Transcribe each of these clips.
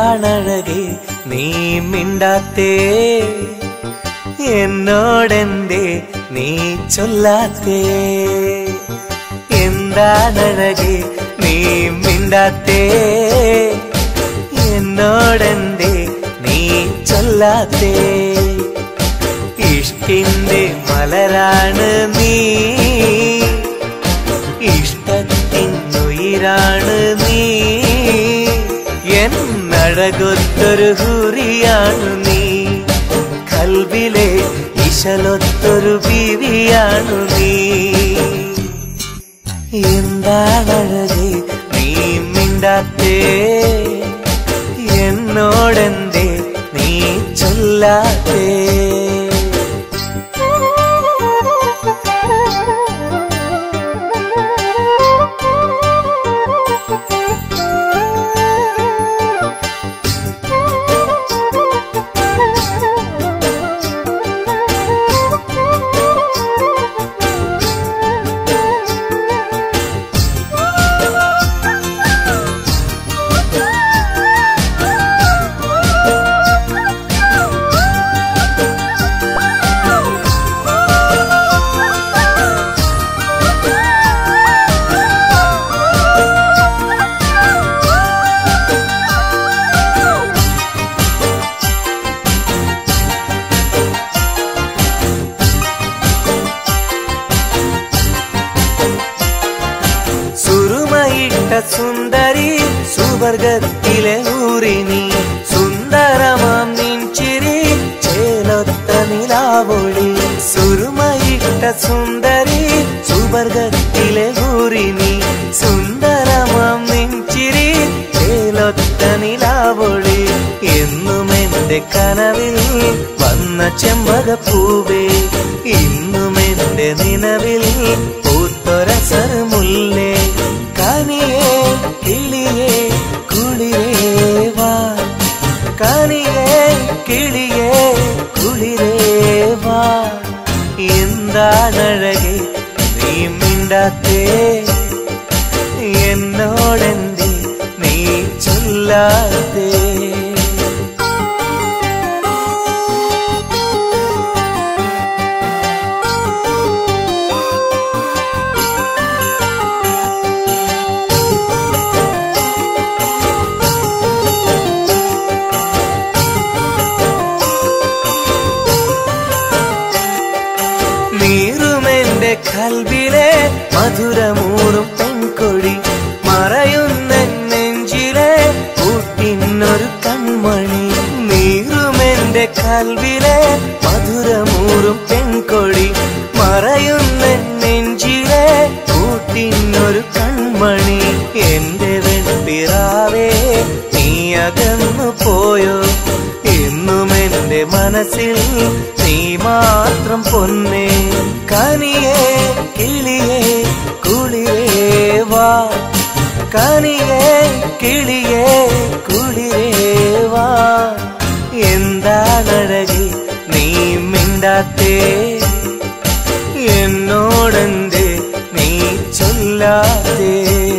എന്താണഴകെ നീ മിണ്ടാത്തേ എന്നോടെന്തേ നീ ചൊല്ലാത്തേ എന്താണഴകെ നീ മിണ്ടാത്തേ എന്നോടെന്തേ നീ ചൊല്ലാത്തേ ഇഷ്ടിന്റെ മലരാണ് നീ ഇഷ്ടത്തിനുയിരാണ് നീ എന്നഴകൊത്തൊരു ഹുറിയാണ് നീ കൽവിലെ ഇശലൊത്തൊരു ബീവിയാണു നീ എന്താണഴകെ നീ മിണ്ടാത്തേ എന്നോടെന്തേ നീ ചൊല്ലാത്തേ സുറുമയിട്ട സുന്ദരി സുവർഗത്തിലെ ഊരിനി സുന്ദരമാം നിൻചിരി ചേലൊത്ത നിലാവൊളി സുറുമയിട്ട സുന്ദരി സുവർഗത്തിലെ ഊരിനി സുന്ദരമാം നിൻചിരി ചേലൊത്ത നിലാവൊളി എന്നും എന്റെ കനവിൽ വന്ന ചെമ്പകപ്പൂവേ ഇന്നും എന്റെ നിലവിൽ പൂത്തൊരസർമുല്ലേ കനിയേ കിളിയേ കുളിരേ വാ കനിയേ കിളിയേ കുളിരേ വാ എന്താണഴകെ നീ മിണ്ടാത്തേ എന്നോടെന്തേ നീ ചൊല്ലാത്തേ നീറുമെന്റെ കൽവിലെ മധുരമൂറും പെൺകൊഴി മറയുന്ന നെഞ്ചിലെ കൂട്ടിനൊരു കൺമണി നീറുമെന്റെ കൽവിലെ മധുരമൂറും പെൺകൊഴി മറയുന്ന നെഞ്ചിലെ കൂട്ടിനൊരു കൺമണി എന്റെ വെൺപിറാവേ നീ അകന്നു പോയോ എന്നും എന്റെ മനസ്സിൽ നീ മാത്രം പൊന്നേ കനിയേ കിളിയേ കുളിരേ വാ കനിയേ കിളിയേ കുളിരേ വാ എന്താണഴകി നീ മിണ്ടാത്തേ എന്നോടെന്തേ നീ ചൊല്ലാത്തേ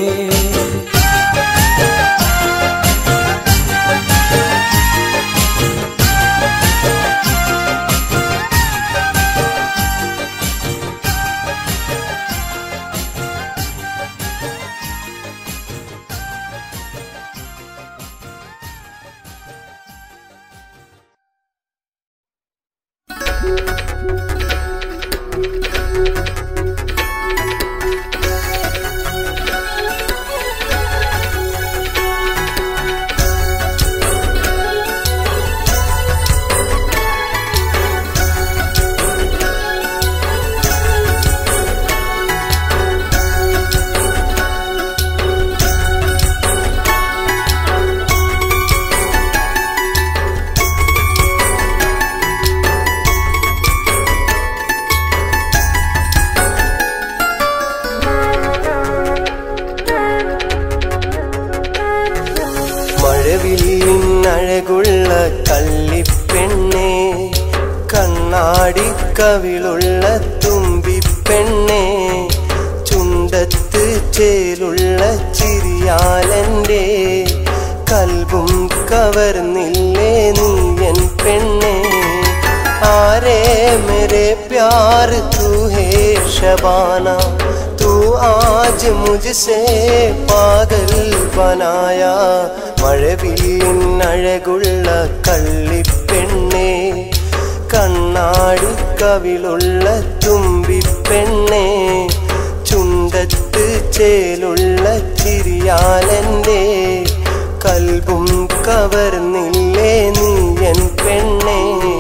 മഴവില്ലഴകുള്ള കള്ളിപ്പെണ്ണേ കണ്ണാടി കവിളുള്ള തുമ്പിപ്പെണ്ണേ ചുണ്ടത്ത് ചേലുള്ള ചിരിയാലൻ്റെ കൽബും കവർന്നില്ലേ നീ എൻ പെണ്ണെ ആരേ मेरे प्यार तू है शबाना तू आज मुझसे पागൽ बनाया മഴവില്ലിൻ അഴകുള്ള കള്ളിപ്പെണ്ണെ കണ്ണാടി കവിളുള്ള തുമ്പിപ്പെണ്ണെ ചുണ്ടത്ത് ചേലുള്ള ചിരിയാലെന്റെ കൽബും കവർന്നില്ലേ നീ എൻ പെണ്ണേ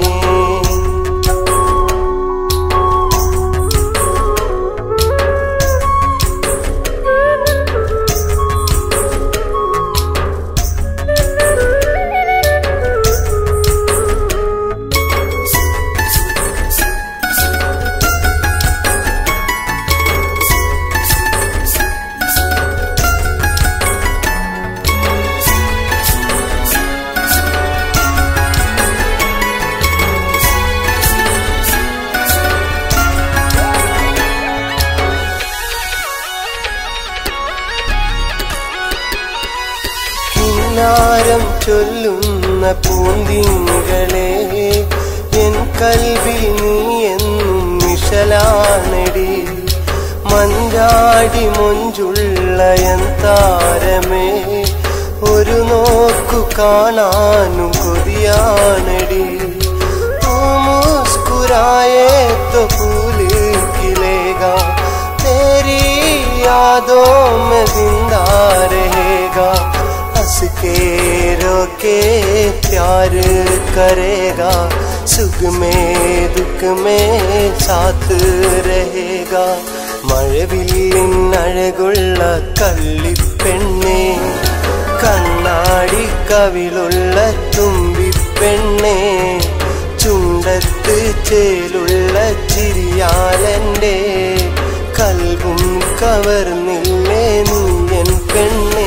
കിന്നാരം ചൊല്ലുന്ന പൂന്തിങ്ങളെ എൻ കൽവിൽ നീ എന്നും മിഷലാണടി മഞ്ചാടി മൊഞ്ചുള്ള എൻ താരമേ ഒരു നോക്കു കാണാനും കൊതിയാണടി तू मुस्कुराए तो फूल खिलेगा तेरी यादों में जिंदा रहेगा हंस के रोके प्यार करेगा सुख में दुख में साथ रहेगा മഴവില്ലിൻ അഴകുള്ള കള്ളിപ്പെണ്ണെ കണ്ണാടി കവിളുള്ള തുമ്പിപ്പെണ്ണെ ചുണ്ടത്ത് ചേലുള്ള ചിരിയാലെന്റെ കൽവും കവർന്നില്ലേ നീ എൻ പെണ്ണേ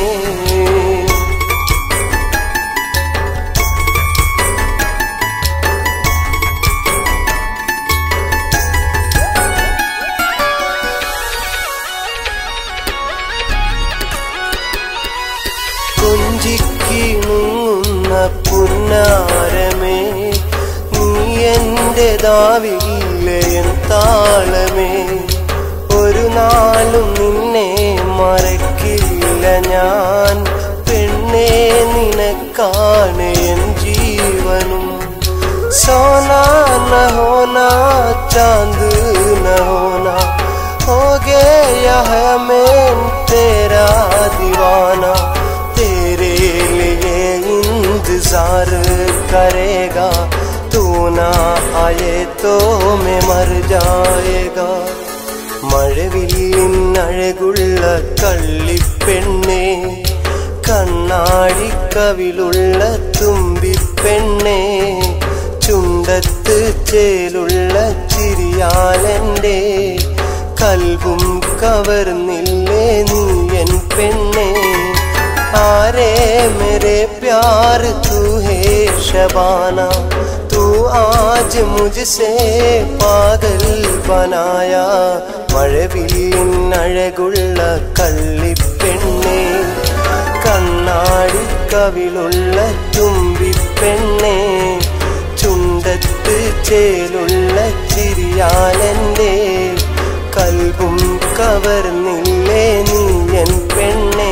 കൊഞ്ചിക്കിണുങ്ങുന്ന പുന്നാരമേ നീ എന്റെ ദാവില്ലയൻ താളമേ ഒരു നാളും നിന്നെ മറക്കില്ല ഞാൻ പെണ്ണെ നിനക്കാണ് എൻ ജീവനും सोना न होना चांद न होना हो गया है मैं तेरा दीवाना तेरे लिए इंतजार करेगा तू ना आए तो मैं मर जाएगा മഴവില്ലിൻ അഴകുള്ള കള്ളിപ്പെണ്ണെ കണ്ണാടി കവിളുള്ള തുമ്പിപ്പെണ്ണെ ചുണ്ടത്ത് ചേലുള്ള ചിരിയാലെന്റെ കൽവും കവർന്നില്ലേ നീ എൻ പെണ്ണെ ആരേ मेरे प्यार तू है शबाना तू आज मुझसे पागल बनाया മഴവില്ലിൻ അഴകുള്ള കള്ളിപ്പെണ്ണെ കണ്ണാടി കവിളുള്ള തുമ്പിപ്പെണ്ണെ ചുണ്ടത്ത് ചേലുള്ള ചിരിയാലെന്റെ കൽവും കവർന്നില്ലേ നീ എൻ പെണ്ണേ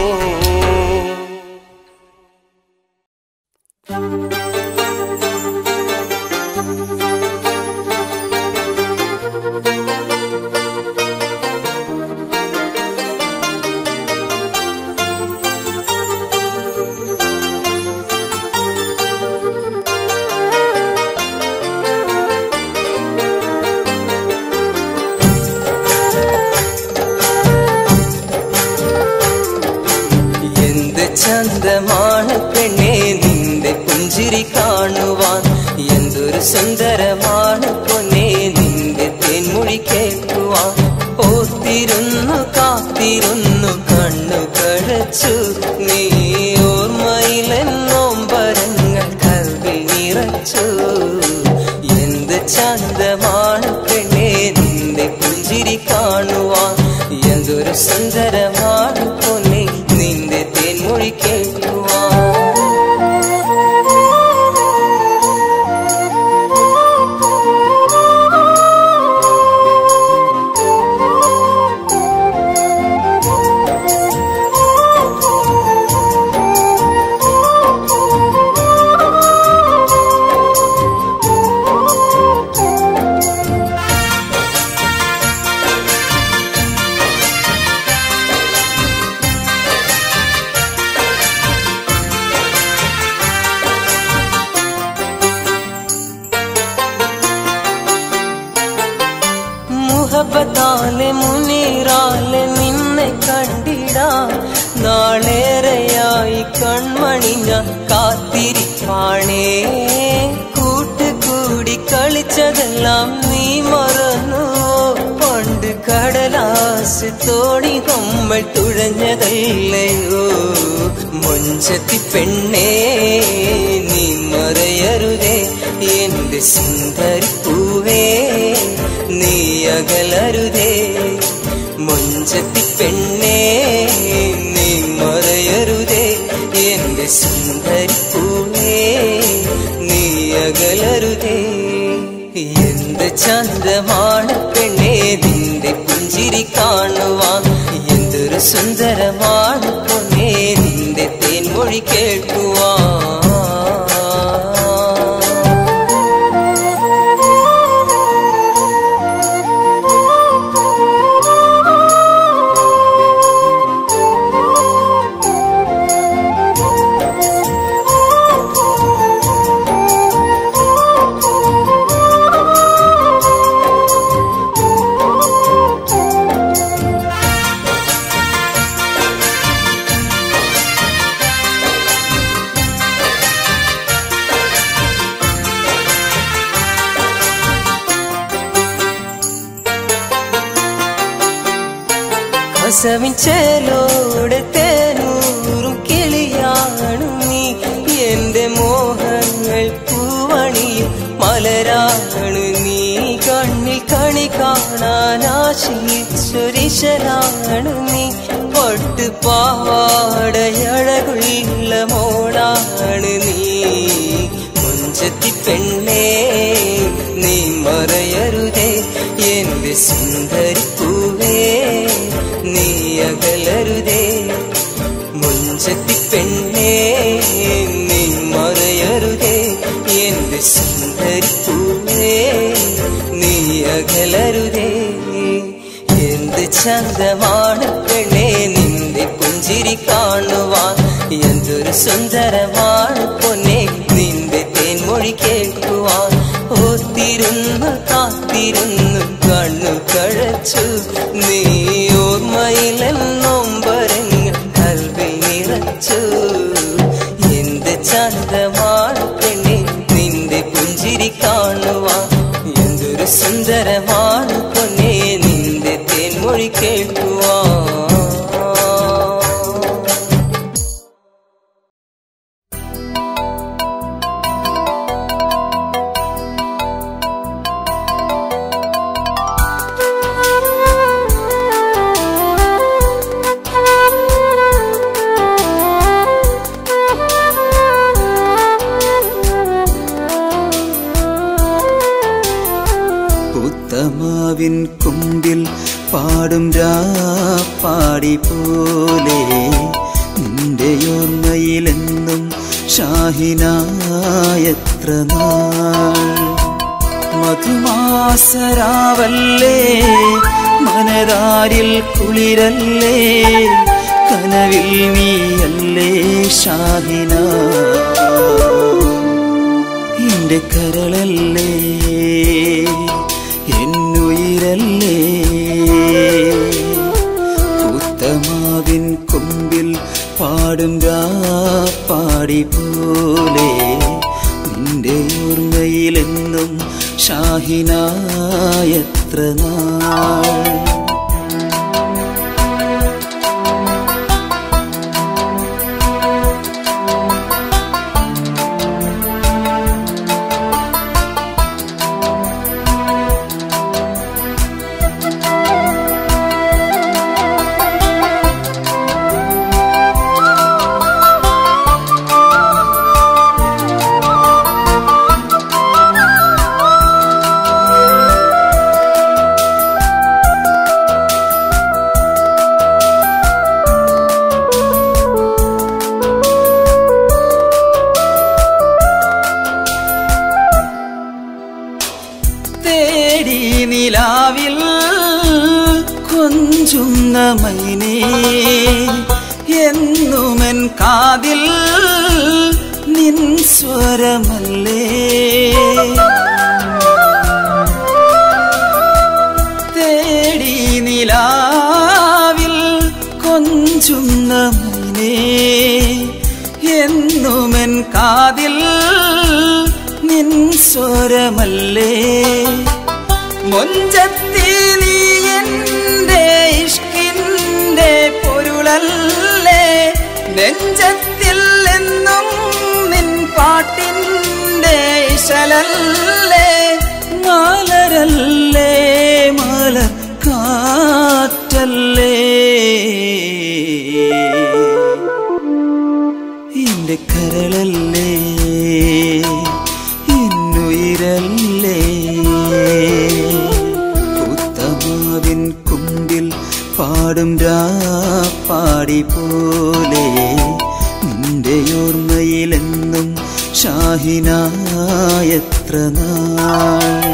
എന്ത് ചന്തമാണ് പെണ്ണെ നിന്റെ പുഞ്ചിരി കാണുവാൻ എന്തൊരു സുന്ദരമാണ് പൊന്നെ നിന്റെ തേൻമൊഴി കേൾക്കുവാൻ ഓത്തിരുന്നു കാത്തിരുന്നു കണ്ണു കഴച്ചു നീ ഓർമ്മയിലെന്നോമ്പരങ്ങൾ കൽവിൽ നിറച്ചു എന്ത് ചന്തമാണ് പെണ്ണെ നിന്റെ പുഞ്ചിരി കാണുവാൻ എന്തൊരു സുന്ദരമാണ് പൊന്നെ നിന്റെ തേൻമൊഴി കേൾക്കുവാൻ പൂവണിഞ്ഞ കാത്തിരിപ്പാണേ കൂട്ടുകൂടി കളിച്ചതെല്ലാം നീ മറന്നു പണ്ട് കടലാസ് തോണി നമ്മൾ തുഴഞ്ഞതല്ലയോ മൊഞ്ചത്തി പെണ്ണേ നീ മറയരുതേ എന്റെ സുന്ദരി പൂവേ നീ അകലരുതേ മൊഞ്ചത്തി പെണ്ണേ നീ മറയരുതേ എന്റെ സുന്ദരി പൂവേ നീ അകലരുതേ എന്ത് ചന്തമാണ് പെണ്ണേ നിന്റെ പുഞ്ചിരി കാണുവാൻ എന്തൊരു സുന്ദരമാണ് പൊന്നേ നിന്റെ തേൻമൊഴി കേൾക്കുവാൻ കസവിൻ ചേലോടെ തേനൂറും കിളിയാണു നീ എന്റെ മോഹങ്ങൾ പൂവണിയും മലരാണ് നീ കണ്ണിൽ കണി കാണാൻ ആശിച്ചൊരിശലാണ് നീ പട്ട് പാവാടയഴകുള്ള മോളാണ് നീ മുഞ്ചത്തി പെണ്ണേ നീ മറയരുതേ എന്റെ സുന്ദരി പൂവേ നീ അകലരുതേ മുഞ്ചത്തി പെണ്ണേ നീ മറയരുതേ എന്റെ സുന്ദരി പൂവേ നീ അകലരുതേ എന്ത് ചന്തമാണ് പെണ്ണേ നിന്റെ പുഞ്ചിരി കാണുവാൻ എന്തൊരു സുന്ദരമാണ് പൊന്നെ നിന്റെ തേൻമൊഴി കേൾക്കുവാൻ ഓത്തിരുന്നു കാത്തിരുന്നു കണ്ണു കഴച്ചു നീ ഓർമ്മയിലെന്നൊമ്പരങ്ങൾ കൽവിൽ നിറച്ചു എന്ത് ചന്തമാണ് പെണ്ണെ നിന്റെ പുഞ്ചിരി കാണുവാൻ എന്തൊരു സുന്ദരമാണ് പൊന്നെ നിന്റെ തേൻമൊഴി കേൾക്കുവാൻ ഉത്തമാവിൻ കുമ്പിൽ പാടും പാടി പോലെ നിന്റെ ഓർമ്മയിലെന്നും ഷാഹിനായത്ര നാൾ മധുമാസരാവല്ലേ മനതാരിൽ കുളിരല്ലേ കനവിൽ നീയല്ലേ ഷാഹിന എന്റെ കരളല്ലേ എന്നുയിരല്ലേ ഉത്തമാവിൻ കൊമ്പിൽ പാടും പാടി പോലെ നിന്റെ ഓർമ്മയിലെന്നും ഷാഹിനായത്ര നാൾ തേടി നിലാവിൽ കൊഞ്ചുന്ന മൈനേ എന്നുമൻ കാതിൽ നിൻ സ്വരമല്ലേ തേടി നിലാവിൽ കൊഞ്ചുന്ന മൈനേ എന്നും എന്നുമെൻ കാതിൽ നിൻ സ്വരമല്ലേ മൊഞ്ചത്തി നീ എന്റെ ഇഷ്കിന്റെ പൊരുളല്ലേ നെഞ്ചത്തിൽ എന്നും നിൻ പാട്ടിന്റെ ഇശലല്ലേ മാലരല്ലേ മലർ കാറ്റല്ലേ എന്റെ കരളല്ലേ എന്നുയിരല്ലേ ഉത്തമാവിൻ കുമ്പിൽ പാടും പാടി പോലെ നിന്റെ ഓർമ്മയിലെന്നും ഷാഹിനായത്ര നാൾ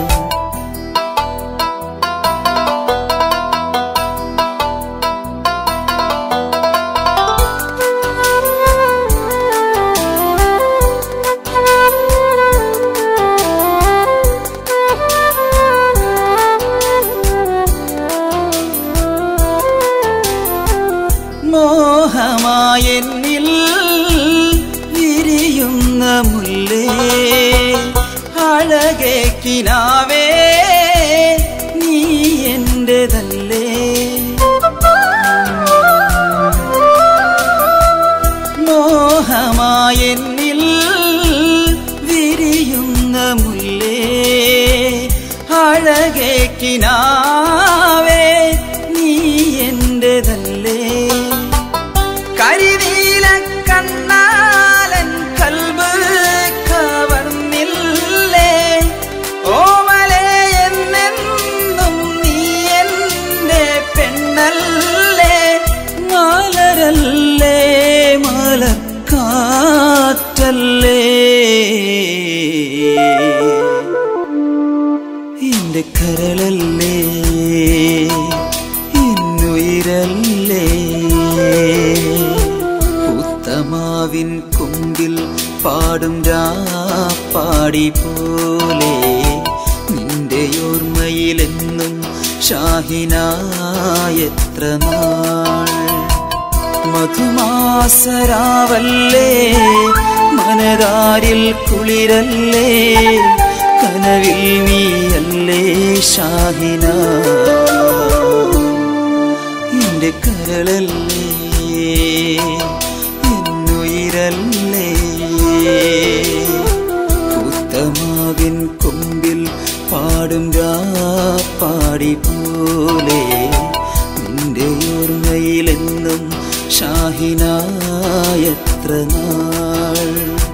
മോഹമായെന്നിൽ വിരിയുന്ന മുല്ലേ അഴകേ കിനാവേ നീ എന്റേതല്ലേ മോഹമായെന്നിൽ വിരിയുന്ന മുല്ലേ അഴകേ കിനാവേ നീ എന്റേതല്ലേ കരിനീല കണ്ണാലൻ കൽബ് കവർന്നില്ലേ ഓമലേ എന്നെന്നും നീ എന്റെ പെണ്ണല്ലേ മാലരല്ലേ മലർ കാറ്റല്ലേ എന്റെ കരളല്ലേ എന്നുയിരല്ലേ ഉത്തമാവിൻ കുമ്പിൽ പാടും പാടി പോലെ നിന്റെ ഓർമ്മയിലെന്നും ഷാഹിനായത്ര നാൾ മധുമാസരാവല്ലേ മനതാരിൽ കുളിരല്ലേ കനവിൽ നീയല്ലേ ഷാഹിന എന്റെ കരളല്ലേ എന്നുയിരല്ലേ ഉത്തമാവിൻ കൊമ്പിൽ പാടും പാടി പോലെ നിന്റെ ഓർമ്മയിലെന്നും ഷാഹിനായത്ര നാൾ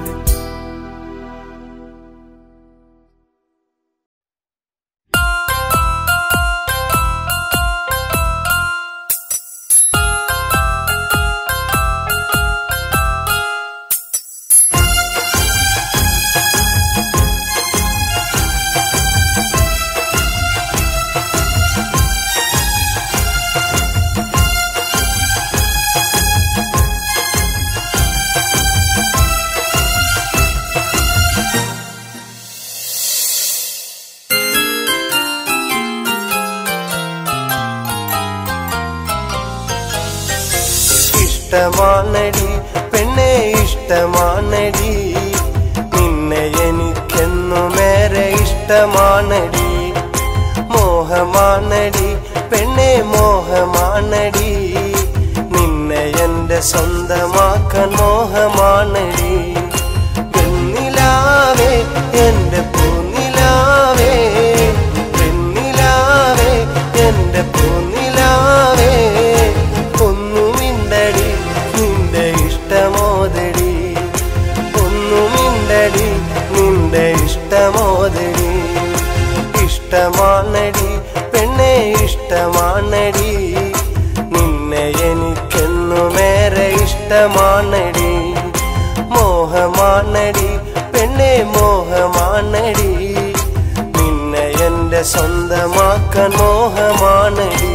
ഇഷ്ടമാണടി പെണ്ണെ ഇഷ്ടമാണടി നിന്നെ എനിക്കെന്നുമേറെ ഇഷ്ടമാണടി മോഹമാണടി പെണ്ണെ മോഹമാണടി നിന്നെ എന്റെ സ്വന്തമാക്കാൻ മോഹമാണടി വെണ്ണിലാവേ എന്റെ പൂനിലാവേ വെണ്ണിലാവേ എന്റെ പൂനിലാവേ ഒന്നുമിണ്ടടി നിന്റെ ഇഷ്ടമോദടി ഒന്നുമിണ്ടടി നിന്റെ ഇഷ്ടമോദടി ഇഷ്ടമാണടി പെണ്ണെ ഇഷ്ടമാണടി നിന്നെ എനിക്കെന്നുമേറെ ഇഷ്ടമാണടി മോഹമാണടി പെണ്ണെ മോഹമാണടി നിന്നെ എന്റെ സ്വന്തമാക്കാൻ മോഹമാണടി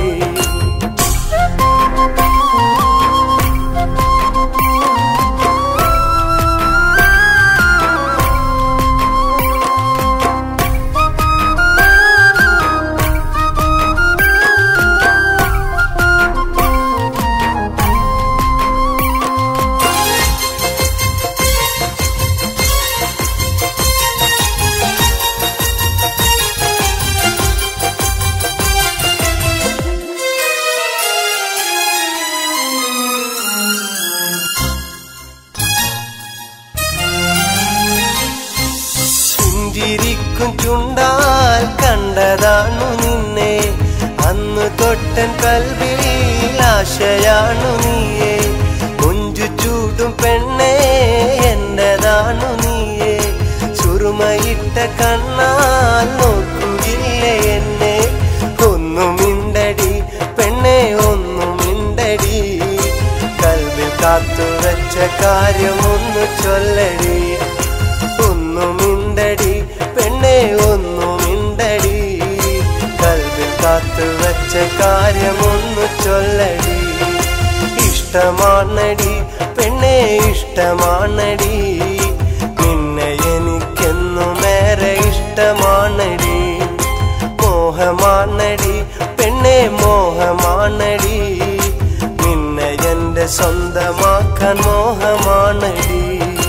ചുണ്ടാൽ കണ്ടതാണു നിന്നെ അന്ന് തൊട്ടൻ കൽവിൽ ആശയാണു നീയെ മുഞ്ചു ചൂടും പെണ്ണേ എന്റേതാണു നീയെ സുറുമയിട്ട കണ്ണാൽ നോക്കുകയില്ലേ എന്നെ ഒന്നുമിണ്ടടി പെണ്ണെ ഒന്നുമിണ്ടടി കൽവിൽ കാത്തുവച്ച കാര്യമൊന്നു ചൊല്ലടി ഒന്നുമിണ്ടടി പെണ്ണെ ഒന്നുമിണ്ടടി കൽവിൽ കാത്തുവച്ച കാര്യമൊന്നു ചൊല്ലടി ഇഷ്ടമാണടി പെണ്ണെ ഇഷ്ടമാണടി നിന്നെ എനിക്കെന്നുമേറെ ഇഷ്ടമാണടി മോഹമാണടി പെണ്ണെ മോഹമാണടി നിന്നെ എന്റെ സ്വന്തമാക്കാൻ മോഹമാണടി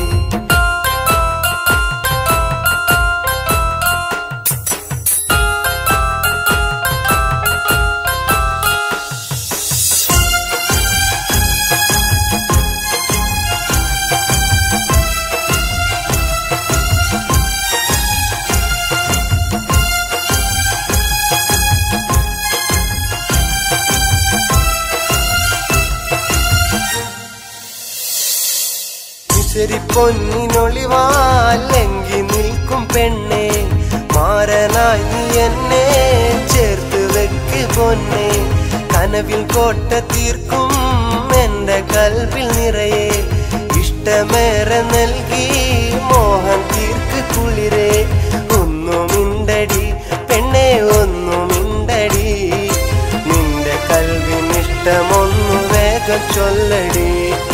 ശരി പൊന്നിനൊളിവാലെങ്കി നിൽക്കും പെണ്ണെ മാരനായി നീ എന്നെ ചേർത്ത് വെക്ക് പൊന്നെ കനവിൽ കോട്ട തീർക്കും എന്റെ കൽവിൽ നിറയെ ഇഷ്ടമേറെ നൽകി മോഹൻ തീർക്ക് കുളിരെ ഒന്നുമിണ്ടടി പെണ്ണെ ഒന്നുമിണ്ടടി നിന്റെ കൽവിനിഷ്ടമൊന്നു വേഗം ചൊല്ലടി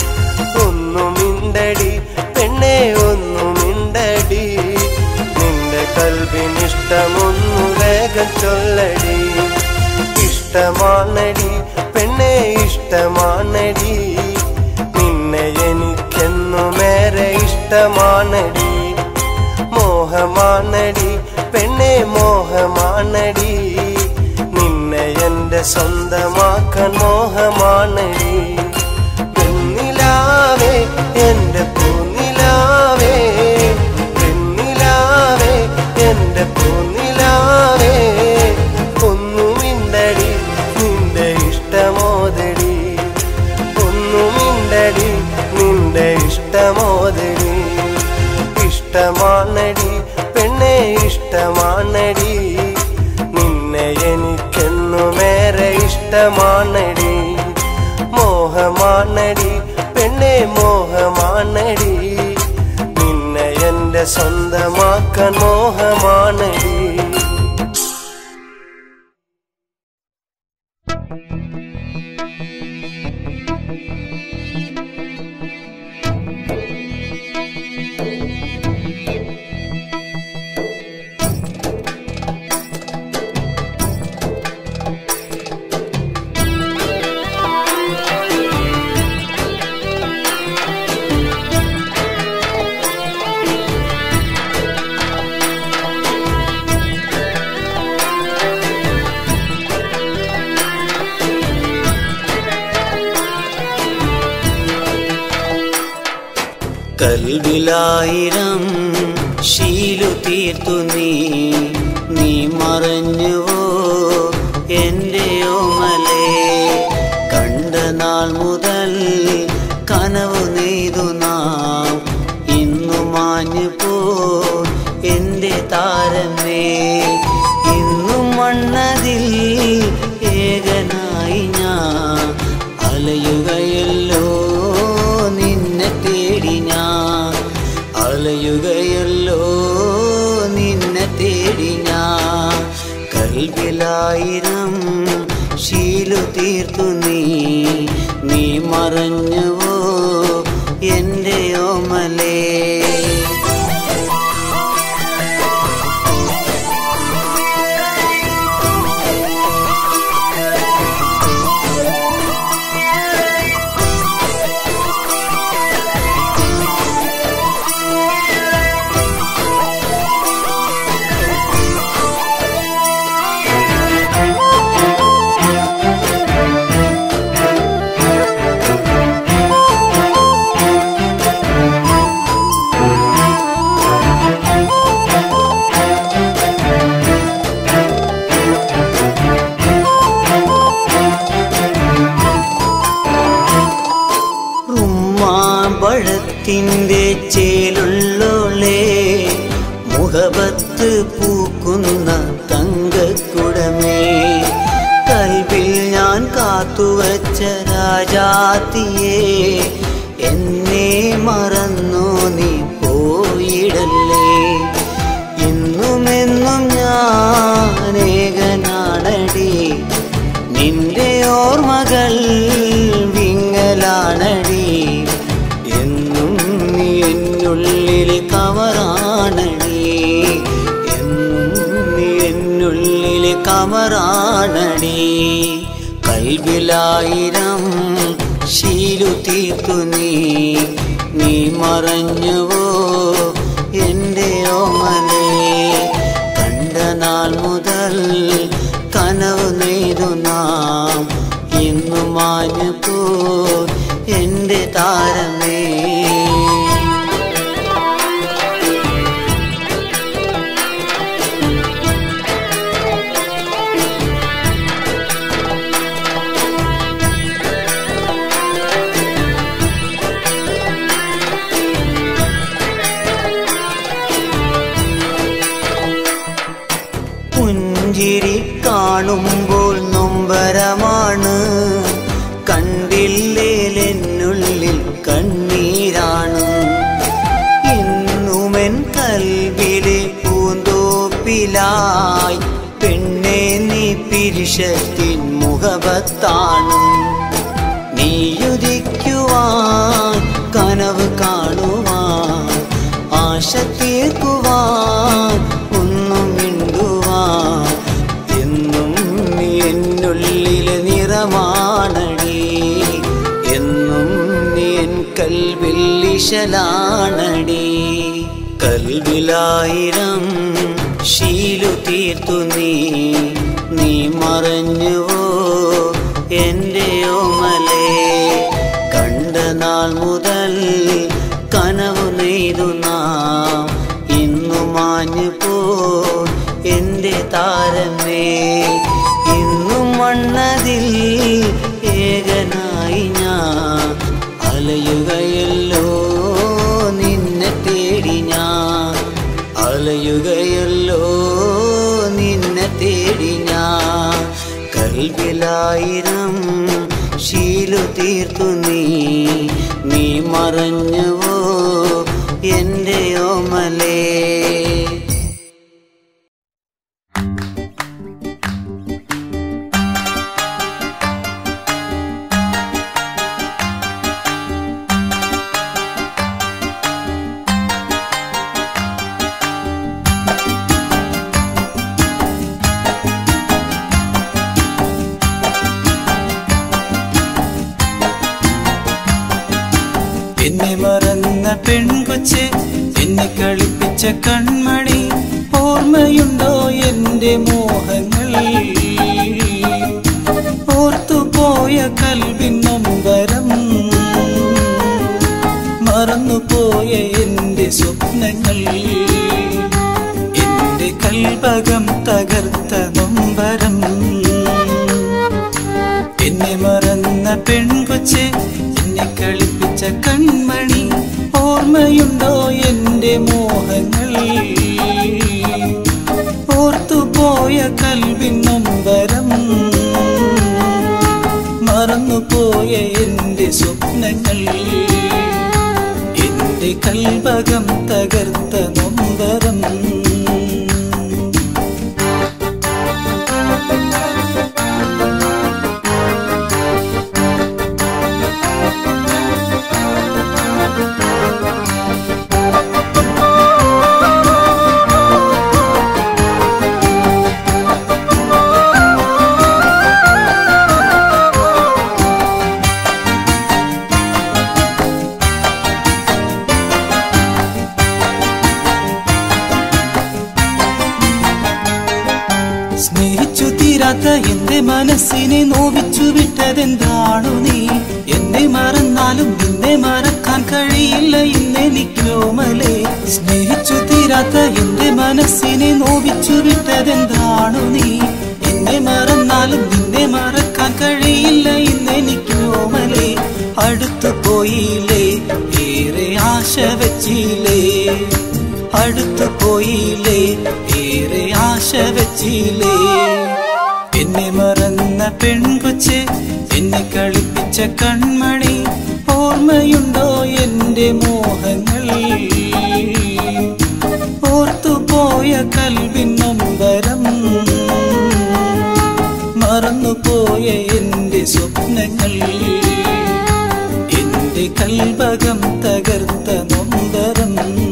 ഒന്നുമിണ്ടടി പെണ്ണെ ഒന്നുമിണ്ടടി നിന്റെ കൽവിനിഷ്ടമൊന്നു വേഗം ചൊല്ലടി ഇഷ്ടമാണടി പെണ്ണെ ഇഷ്ടമാണടി നിന്നെ എനിക്കെന്നുമേറെ ഇഷ്ടമാണടി മോഹമാണടി പെണ്ണെ മോഹമാണടി നിന്നെ എന്റെ സ്വന്തമാക്കാൻ മോഹമാണടി പെണ്ണിലാവേ എന്റെ പൂനിലാവേ പെണ്ണിലാവേ എന്റെ പൂനിലാവേ ഒന്നുമിണ്ടടി നിന്റെ ഇഷ്ടമോദടി ഒന്നുമിണ്ടടി നിന്റെ ഇഷ്ടമോദടി ഇഷ്ടമാണടി പെണ്ണെ ഇഷ്ടമാണടി നിന്നെ എനിക്കെന്നുമേറെ ഇഷ്ടമാണടി മോഹമാണടി പെണ്ണെ മോഹമാണടി നിന്നെ എന്റെ സ്വന്തമാക്കാൻ മോഹമാണടി കൽവിലായിരം ശീലു തീർത്തു നീ നീ മറഞ്ഞുവോ എൻ്റെ ഓമലേ കണ്ട നാൾ മുതൽ കനവ് നെയ്തു നാം ഇന്നു മാഞ്ഞു പോ എൻ്റെ താരമേ ഇന്നും മണ്ണതിൽ ഏകനായി ഞാൻ അലയുകയല്ലോ നിന്നെ തേടി ഞാൻ അലയുകയല്ലോ നിന്നെ തേടി ഞാൻ കൽവിലായിരം ശീലു തീർത്തു നീ നീ മറഞ്ഞുവോ എൻ്റെ ഓമലേ മാമ്പഴത്തിൻ്റെ ചേലുള്ളോളേ മുഖപത്ത് പൂക്കുന്ന തങ്കക്കുടമേ കൽവിൽ ഞാൻ കാത്തുവച്ച രാജാത്തിയെ എന്നെ മറന്നു നീ പോയിടല്ലേ ഇന്നുമെന്നും ഞാൻ ഏകനാണടി നിന്റെ ഓർമ്മകൾ വിങ്ങലാണടി എന്നും നീ എന്നുള്ളിൽ കവറാണടി എന്നും നീ എന്നുള്ളിൽ കവറാണടി കൽവിലായിരം ശീലു തീർത്തു നീ നീ മറഞ്ഞുവോ എൻ്റെ ഓമലേ കണ്ട നാൾ മുതൽ കനവ് നെയ്തു നാം ഇന്നു മാഞ്ഞു പോ എൻ്റെ താരമേ പുഞ്ചിരി കാണുമ്പോൾ നൊമ്പരമാണ് കണ്ടില്ലേലെന്നുള്ളിൽ കണ്ണീരാണ് ഇന്നുമെൻ കൽവിലെ പൂന്തോപ്പിലായി പെണ്ണെ നീ പിരിശത്തിൻ മുഖപത്താണ് നീയുദിക്കുവാൻ കനവ് കാണുവാൻ ആശ തീർക്കുവാൻ ഒന്നും മിണ്ടുവാൻ എന്നും നീ എന്നുള്ളിൽ നിറമാണടി എന്നും നീ എൻ കൽവിൽ ഇശലാണടി കൽവിലായിരം ശീലു തീർത്തു നീ നീ മറഞ്ഞുവോ എൻ്റെ ഓമലേ കണ്ട നാൾ മുതൽ കനവ് നെയ്തു നാം ഇന്നു മാഞ്ഞു പോ എൻ്റെ താരമേ ഇന്നും മണ്ണതിൽ ഏകനായി ഞാൻ അലയുകയല്ലോ നിന്നെ തേടി ഞാൻ അലയുകയല്ലോ നിന്നെ തേടി ഞാൻ കൽവിലായിരം ശീലു തീർത്തു നീ നീ മറഞ്ഞുവോ എൻ്റെ ഓമലേ എന്നെ മറന്ന പെൺകൊച്ച് എന്നെ കളിപ്പിച്ച കൺമണി ഓർമ്മയുണ്ടോ എന്റെ മോഹങ്ങൾ ഓർത്തുപോയ കൽവിൻ നൊമ്പരം മറന്നുപോയ എന്റെ സ്വപ്നങ്ങൾ എന്റെ കൽപകം തകർത്ത നൊമ്പരം എന്നെ മറന്ന പെൺകൊച്ച് എന്നെ കളിപ്പിച്ച കൺമണി ഓർമ്മയുണ്ടോ എന്റെ മോഹങ്ങൾ ഓർത്തുപോയ കൽവിൻ നൊമ്പരം മറന്നുപോയ എന്റെ സ്വപ്നങ്ങൾ എന്റെ കൽപകം തകർത്ത നൊമ്പരം സ്നേഹിച്ചു തീരാത്ത എന്റെ മനസ്സിനെ നോവിച്ചു വിട്ടതെന്താണു നീ എന്നെ മറന്നാലും നിന്നെ മറക്കാൻ കഴിയില്ല ഇന്നെനിക്കോമലേ സ്നേഹിച്ചു തീരാത്ത എന്റെ മനസ്സിനെ നോവിച്ചു വിട്ടതെന്താണു നീ എന്നെ മറന്നാലും നിന്നെ മറക്കാൻ കഴിയില്ല ഇന്നെനിക്കോമലേ അടുത്തു പോയില്ലേ ആശ വെച്ചില്ലേ അടുത്തു പോയില്ലേ ഏറെ ആശ വെച്ചില്ലേ എന്നെ മറന്ന പെൺകൊച്ച് എന്നെ കളിപ്പിച്ച കൺമണി ഓർമ്മയുണ്ടോ എന്റെ മോഹങ്ങൾ ഓർത്തുപോയ കൽവിൻ നൊമ്പരം മറന്നുപോയ എന്റെ സ്വപ്നങ്ങൾ എന്റെ കൽവകം തകർത്ത നൊമ്പരം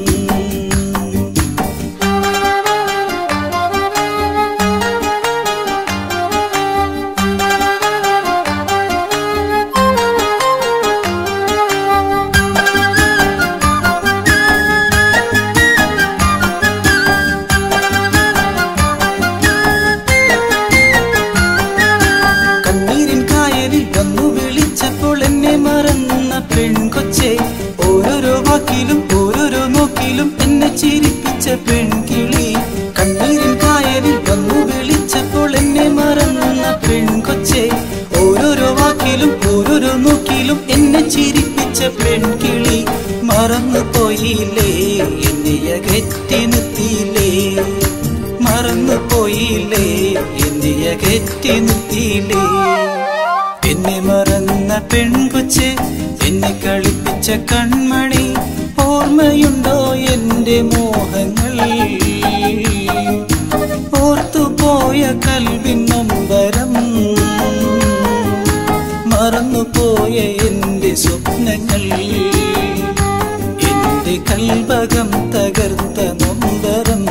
കണ്ണീരിൻ കായലിൽ വന്നു വിളിച്ചപ്പോൾ എന്നെ മറന്ന പെൺകൊച്ചെ ഓരോരോ വാക്കിലും ഓരോരോ നോക്കിലും എന്നെ ചിരിപ്പിച്ച പെൺകിളി കണ്ണീരിൻ കായലിൽ വന്നു വിളിച്ചപ്പോൾ എന്നെ മറന്ന പെൺകൊച്ചെ ഓരോരോ വാക്കിലും ഓരോരോ നോക്കിലും എന്നെ ചിരിപ്പിച്ച പെൺകിളി മറന്നു പോയില്ലേ എന്നെ അകറ്റി നിർത്തിയില്ലേ മറന്നു പോയില്ലേ എന്നെ അകറ്റി നിർത്തിയില്ലേ എന്നെ മറന്ന പെൺകൊച്ച് എന്നെ കളിപ്പിച്ച കൺമണി ഓർമ്മയുണ്ടോ എന്റെ മോഹങ്ങൾ ഓർത്തുപോയ കൽവിൻ നൊമ്പരം മറന്നുപോയ എന്റെ സ്വപ്നങ്ങൾ എന്റെ കൽവകം തകർത്ത നൊമ്പരം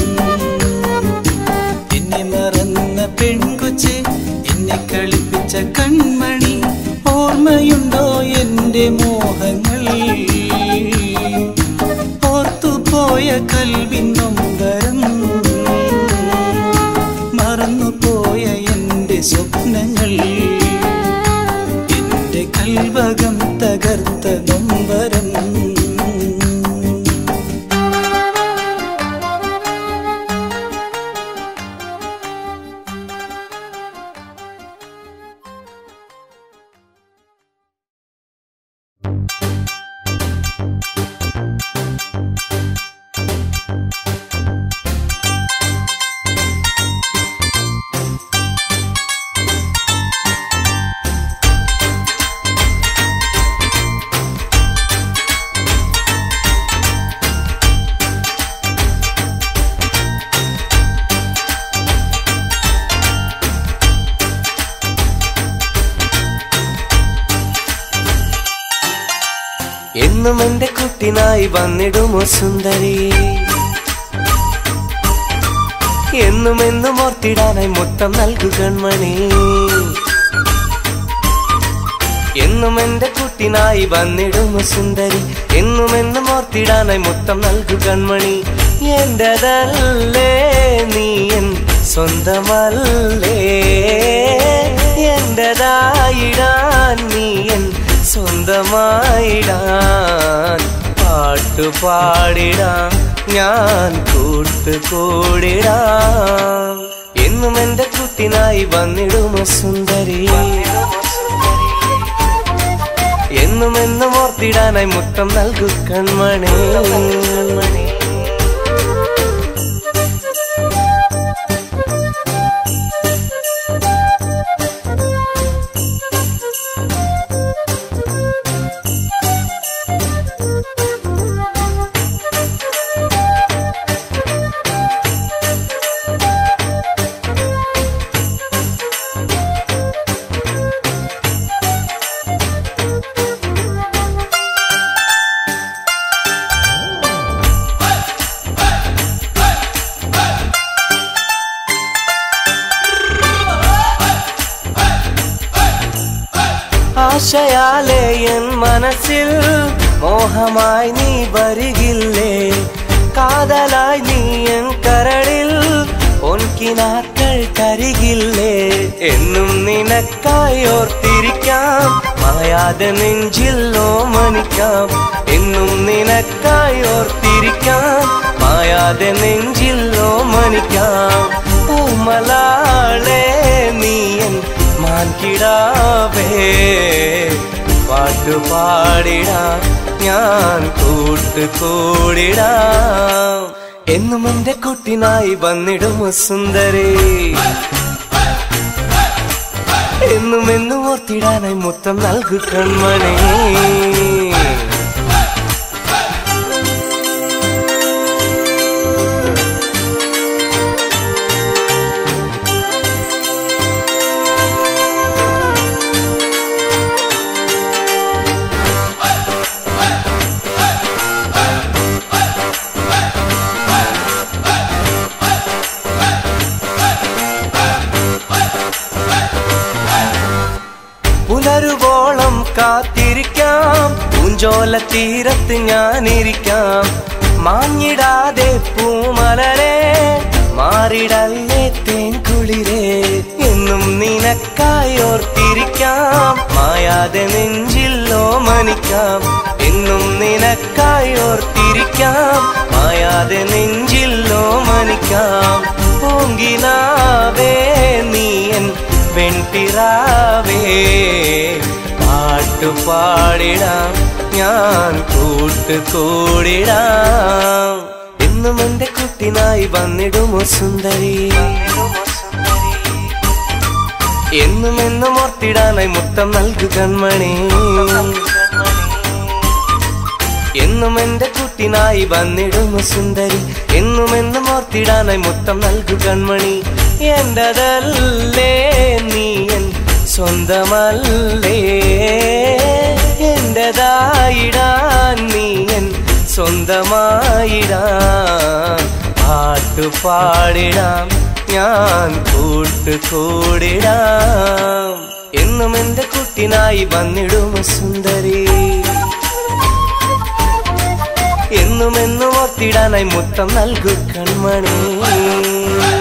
എന്നെ മറന്ന പെൺകൊച്ച് എന്നെ കളിപ്പിച്ച കൺമണി ഓർമ്മയുണ്ടോ എന്റെ മോഹങ്ങൾ ഓർത്തുപോയ കൽവിൻ നൊമ്പരം മറന്നുപോയ എന്റെ സ്വപ്നങ്ങൾ എന്റെ കൽവകം തകർത്ത നൊമ്പരം എന്നും എന്റെ കുട്ടിനായി വന്നിടുമോ സുന്ദരി എന്നും എന്നും ഓർത്തിടാനായി മുത്തം നൽകു കൺമണി എന്നും എന്റെ കുട്ടിനായി വന്നിടുമോ സുന്ദരി എന്നും എന്നും ഓർത്തിടാനായി മുത്തം നൽകു കൺമണി എന്റേതല്ലേ നീ എൻ സ്വന്തമല്ലേ എന്റേതായിടാൻ നീ എൻ സ്വന്തമായിടാൻ പാട്ടുപാടിടാം ഞാൻ കൂട്ടുകൂടിടാം എന്നും എന്റെ കുട്ടിനായി വന്നിടുമോ സുന്ദരി എന്നും എന്നും ഓർത്തിടാനായി മുത്തം നൽകു കൺമണി ആശയാലേ എൻ മനസ്സിൽ മോഹമായി നീ വരികില്ലേ കാതലായി നീ എൻ കരളിൽ പൊൻകിനാക്കൾ തരികില്ലേ എന്നും നിനക്കായി ഓർത്തിരിക്കാം മായാതെ നെഞ്ചിൽ ഓമനിക്കാം എന്നും നിനക്കായി ഓർത്തിരിക്കാം മായാതെ നെഞ്ചിൽ ഓമനിക്കാം പൂമലാളെ നീ എൻ മാൻകിടാവേ പാട്ടുപാടിടാം ഞാൻ കൂട്ടുകൂടിടാം എന്നും എന്റെ കുട്ടിനായി വന്നിടും സുന്ദരേ എന്നും എന്നും ഓർത്തിടാനായി മുത്തം നൽകു കൺമണേ പുലരുവോളം കാത്തിരിക്കാം പൂഞ്ചോല തീരത്ത് ഞാനിരിക്കാം മാഞ്ഞിടാതെ പൂമലരെ മാറിടല്ലേ തേൻകുളിരേ എന്നും നിനക്കായി ഓർത്തിരിക്കാം മായാതെ നെഞ്ചിൽ ഓമനിക്കാം എന്നും നിനക്കായി ഓർത്തിരിക്കാം മായാതെ നെഞ്ചിൽ ഓമനിക്കാം പൂങ്കിനാവേ നീയൻ വെൺപിറാവേ പാട്ടുപാടിടാം ഞാൻ കൂട്ടുകൂടിടാം എന്നും എന്റെ കുട്ടിനായി വന്നിടുമോ സുന്ദരി എന്നും എന്നും ഓർത്തിടാനായി മുത്തം നൽകു കൺമണി എന്നും എന്റെ കുട്ടിനായി വന്നിടുന്നു സുന്ദരി എന്നും എന്നും ഓർത്തിടാനായി മുത്തം നൽകു കൺമണി എന്റതല്ലേ നീ എൻ സ്വന്തമല്ലേ എന്റേതായിടാൻ നീ എൻ സ്വന്തമായിടാൻ പാട്ടുപാടിടാം ഞാൻ കൂട്ടുകൂടിടാം എന്നും എന്റെ കുട്ടിനായി വന്നിടുമോ സുന്ദരി എന്നും എന്നും ഓർത്തിടാനായി മുത്തം നൽകു കൺമണി